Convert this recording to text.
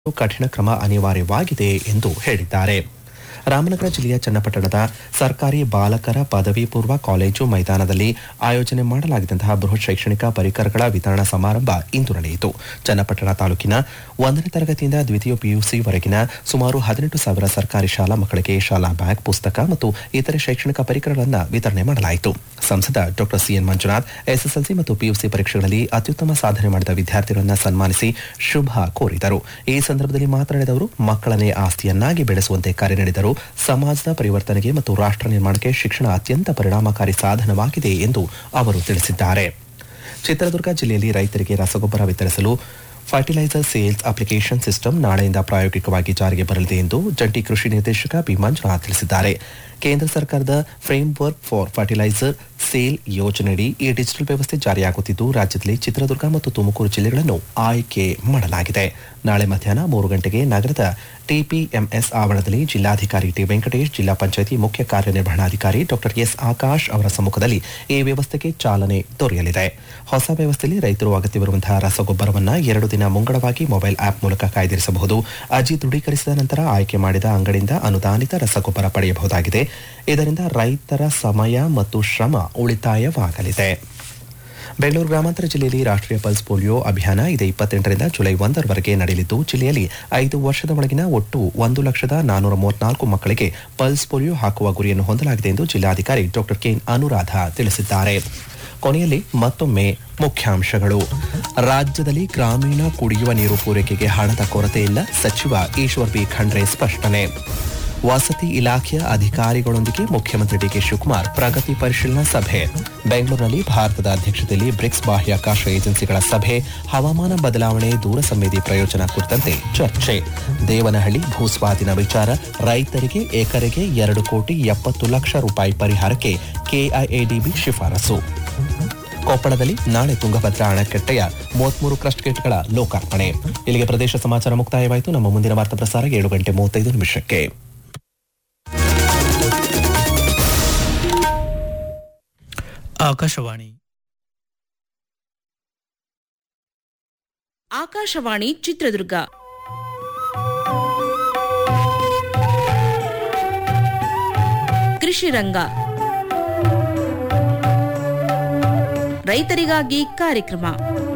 ಕಠಿಣ ಕ್ರಮ ಅನಿವಾರ್ಯವಾಗಿದೆ ಎಂದು ಹೇಳಿದ್ದಾರೆ ರಾಮನಗರ ಜಿಲ್ಲೆಯ ಚನ್ನಪಟ್ಟಣದ ಸರ್ಕಾರಿ ಬಾಲಕರ ಪದವಿ ಪೂರ್ವ ಕಾಲೇಜು ಮೈದಾನದಲ್ಲಿ ಆಯೋಜನೆ ಮಾಡಲಾಗಿದ್ದಂತಹ ಬೃಹತ್ ಶೈಕ್ಷಣಿಕ ಪರಿಕರಗಳ ವಿತರಣಾ ಸಮಾರಂಭ ಇಂದು ನಡೆಯಿತು ಚನ್ನಪಟ್ಟಣ ತಾಲೂಕಿನ ಒಂದನೇ ತರಗತಿಯಿಂದ ದ್ವಿತೀಯ ಪಿಯುಸಿ ವರೆಗಿನ ಸುಮಾರು ಹದಿನೆಂಟು ಸಾವಿರ ಸರ್ಕಾರಿ ಶಾಲಾ ಮಕ್ಕಳಿಗೆ ಶಾಲಾ ಬ್ಯಾಗ್ ಪುಸ್ತಕ ಮತ್ತು ಇತರೆ ಶೈಕ್ಷಣಿಕ ಪರಿಕರಗಳನ್ನು ವಿತರಣೆ ಮಾಡಲಾಯಿತು ಸಂಸದ ಡಾಕ್ಟರ್ ಸಿಎನ್ ಮಂಜುನಾಥ್ ಎಸ್ಎಸ್ಎಲ್ಸಿ ಮತ್ತು ಪಿಯುಸಿ ಪರೀಕ್ಷೆಗಳಲ್ಲಿ ಅತ್ಯುತ್ತಮ ಸಾಧನೆ ಮಾಡಿದ ವಿದ್ಯಾರ್ಥಿಗಳನ್ನು ಸನ್ಮಾನಿಸಿ ಶುಭ ಕೋರಿದರು ಈ ಸಂದರ್ಭದಲ್ಲಿ ಮಾತನಾಡಿದ ಅವರು ಮಕ್ಕಳನ್ನೇ ಆಸ್ತಿಯನ್ನಾಗಿ ಬೆಳೆಸುವಂತೆ ಕರೆ ನೀಡಿದರು ಸಮಾಜದ ಪರಿವರ್ತನೆಗೆ ಮತ್ತು ರಾಷ್ಟ್ರ ನಿರ್ಮಾಣಕ್ಕೆ ಶಿಕ್ಷಣ ಅತ್ಯಂತ ಪರಿಣಾಮಕಾರಿ ಸಾಧನವಾಗಿದೆ ಎಂದು ಅವರು ತಿಳಿಸಿದ್ದಾರೆ ಚಿತ್ರದುರ್ಗ ಜಿಲ್ಲೆಯಲ್ಲಿ ರೈತರಿಗೆ ರಸಗೊಬ್ಬರ ವಿತರಿಸಲು ಫರ್ಟಿಲೈಸರ್ ಸೇಲ್ಸ್ ಅಪ್ಲಿಕೇಶನ್ ಸಿಸ್ಟಮ್ ನಾಳೆಯಿಂದ ಪ್ರಾಯೋಗಿಕವಾಗಿ ಜಾರಿಗೆ ಬರಲಿದೆ ಎಂದು ಜಂಟಿ ಕೃಷಿ ನಿರ್ದೇಶಕ ಬಿ ಮಂಜುನಾಥ್ ತಿಳಿಸಿದ್ದಾರೆ ಕೇಂದ್ರ ಸರ್ಕಾರದ framework for fertiliser sale ಯೋಜನೆಯಡಿ ಈ ಡಿಜಿಟಲ್ ವ್ಯವಸ್ಥೆ ಜಾರಿಯಾಗುತ್ತಿದ್ದು ರಾಜ್ಯದಲ್ಲಿ ಚಿತ್ರದುರ್ಗ ಮತ್ತು ತುಮಕೂರು ಜಿಲ್ಲೆಗಳನ್ನು ಆಯ್ಕೆ ಮಾಡಲಾಗಿದೆ ನಾಳೆ ಮಧ್ಯಾಹ್ನ ಮೂರು ಗಂಟೆಗೆ ನಗರದ ಟಿಪಿಎಂಎಸ್ ಆವರಣದಲ್ಲಿ ಜಿಲ್ಲಾಧಿಕಾರಿ ಟಿ ವೆಂಕಟೇಶ್ ಜಿಲ್ಲಾ ಪಂಚಾಯತಿ ಮುಖ್ಯ ಕಾರ್ಯನಿರ್ವಹಣಾಧಿಕಾರಿ ಡಾಕ್ಟರ್ ಎಸ್ ಆಕಾಶ್ ಅವರ ಸಮ್ಮುಖದಲ್ಲಿ ಈ ವ್ಯವಸ್ಥೆಗೆ ಚಾಲನೆ ದೊರೆಯಲಿದೆ ಹೊಸ ವ್ಯವಸ್ಥೆಯಲ್ಲಿ ರೈತರು ಅಗತ್ಯವಿರುವಂತಹ ರಸಗೊಬ್ಬರವನ್ನು ಎರಡು ದಿನ ಮುಂಗಡವಾಗಿ ಮೊಬೈಲ್ ಆಪ್ ಮೂಲಕ ಕಾಯ್ದಿರಿಸಬಹುದು ಅರ್ಜಿ ದೃಢೀಕರಿಸಿದ ನಂತರ ಆಯ್ಕೆ ಮಾಡಿದ ಅಂಗಡಿಯಿಂದ ಅನುದಾನಿತ ರಸಗೊಬ್ಬರ ಪಡೆಯಬಹುದಾಗಿದೆ ಇದರಿಂದ ರೈತರ ಸಮಯ ಮತ್ತು ಶ್ರಮ ಉಳಿತಾಯವಾಗಲಿದೆ ಬೆಂಗಳೂರು ಗ್ರಾಮಾಂತರ ಜಿಲ್ಲೆಯಲ್ಲಿ ರಾಷ್ಟ್ರೀಯ ಪಲ್ಸ್ ಪೋಲಿಯೋ ಅಭಿಯಾನ ಇದೇ ಇಪ್ಪತ್ತೆಂಟರಿಂದ ಜುಲೈ ಒಂದರವರೆಗೆ ನಡೆಯಲಿದ್ದು ಜಿಲ್ಲೆಯಲ್ಲಿ ಐದು ವರ್ಷದ ಒಳಗಿನ ಒಟ್ಟು ಒಂದು ಲಕ್ಷದ ನಾನೂರ ಮೂವತ್ನಾಲ್ಕು ಮಕ್ಕಳಿಗೆ ಪಲ್ಸ್ ಪೋಲಿಯೋ ಹಾಕುವ ಗುರಿಯನ್ನು ಹೊಂದಲಾಗಿದೆ ಎಂದು ಜಿಲ್ಲಾಧಿಕಾರಿ ಡಾಕ್ಟರ್ ಕೆಎನ್ ಅನುರಾಧ ತಿಳಿಸಿದ್ದಾರೆ ಕೊನೆಯಲ್ಲಿ ಮತ್ತೊಮ್ಮೆ ಮುಖ್ಯಾಂಶಗಳು ರಾಜ್ಯದಲ್ಲಿ ಗ್ರಾಮೀಣ ಕುಡಿಯುವ ನೀರು ಪೂರೈಕೆಗೆ ಹಣದ ಕೊರತೆ ಇಲ್ಲ ಸಚಿವ ಈಶ್ವರ್ ಬಿ ಖಂಡ್ರೆ ಸ್ಪಷ್ಟನೆ ವಸತಿ ಇಲಾಖೆಯ ಅಧಿಕಾರಿಗಳೊಂದಿಗೆ ಮುಖ್ಯಮಂತ್ರಿ ಡಿಕೆ ಶಿವಕುಮಾರ್ ಪ್ರಗತಿ ಪರಿಶೀಲನಾ ಸಭೆ ಬೆಂಗಳೂರಿನಲ್ಲಿ ಭಾರತದ ಅಧ್ಯಕ್ಷತೆಯಲ್ಲಿ ಬ್ರಿಕ್ಸ್ ಬಾಹ್ಯಾಕಾಶ ಏಜೆನ್ಸಿಗಳ ಸಭೆ ಹವಾಮಾನ ಬದಲಾವಣೆ ದೂರ ಸಂವೇದಿ ಪ್ರಯೋಜನ ಕುರಿತಂತೆ ಚರ್ಚೆ ದೇವನಹಳ್ಳಿ ಭೂಸ್ವಾಧೀನ ವಿಚಾರ ರೈತರಿಗೆ ಎಕರೆಗೆ ಎರಡು ಕೋಟಿ ಎಪ್ಪತ್ತು ಲಕ್ಷ ರೂಪಾಯಿ ಪರಿಹಾರಕ್ಕೆ ಕೆಐಎಡಿಬಿ ಶಿಫಾರಸು ಕೊಪ್ಪಳದಲ್ಲಿ ನಾಳೆ ತುಂಗಭದ್ರಾ ಅಣೆಕಟ್ಟೆಯ ಮೂವತ್ಮೂರು ಕ್ರಸ್ಟ್ ಗೇಟ್ಗಳ ಲೋಕಾರ್ಪಣೆ ಇಲ್ಲಿಗೆ ಪ್ರದೇಶ ಸಮಾಚಾರ ಮುಕ್ತಾಯವಾಯಿತು ನಮ್ಮ ಮುಂದಿನ ವಾರ್ತಾ ಪ್ರಸಾರ ಏಳು ಗಂಟೆ ಮೂವತ್ತೈದು ನಿಮಿಷಕ್ಕೆ ಆಕಾಶವಾಣಿ ಆಕಾಶವಾಣಿ ಚಿತ್ರದುರ್ಗ ಕೃಷಿ ರಂಗ ರೈತರಿಗಾಗಿ ಕಾರ್ಯಕ್ರಮ